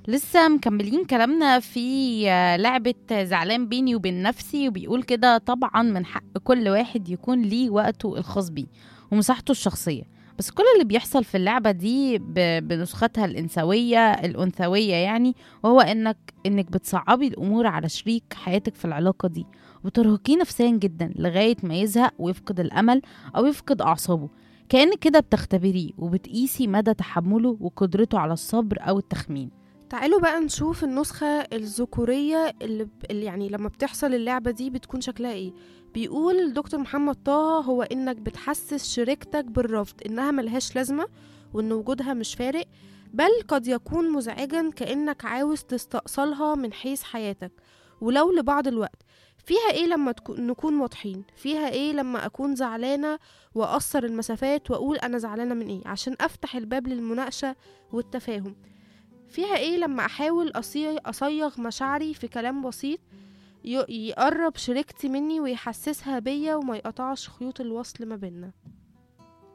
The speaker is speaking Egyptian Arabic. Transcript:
لسه مكملين كلامنا في آه، لعبة زعلان بيني وبين نفسي وبيقول كده طبعا من حق كل واحد يكون ليه وقته الخاص بيه ومساحته الشخصية بس كل اللي بيحصل في اللعبة دي ب- بنسختها الإنثوية الأنثوية يعني وهو إنك إنك بتصعبي الأمور على شريك حياتك في العلاقة دي وترهقيه نفسيا جدا لغاية ما يزهق ويفقد الأمل أو يفقد أعصابه كأنك كده بتختبريه وبتقيسي مدى تحمله وقدرته على الصبر أو التخمين تعالوا بقى نشوف النسخة الذكورية اللي, ب... اللي يعني لما بتحصل اللعبة دي بتكون شكلها ايه بيقول دكتور محمد طه هو انك بتحسس شريكتك بالرفض انها ملهاش لازمة وان وجودها مش فارق بل قد يكون مزعجا كأنك عاوز تستأصلها من حيث حياتك ولو لبعض الوقت فيها ايه لما تكو... نكون واضحين فيها ايه لما اكون زعلانة واقصر المسافات واقول انا زعلانة من ايه عشان افتح الباب للمناقشة والتفاهم فيها ايه لما احاول أصي- اصيغ مشاعري في كلام بسيط ي- يقرب شريكتي مني ويحسسها بيا وما يقطعش خيوط الوصل ما بينا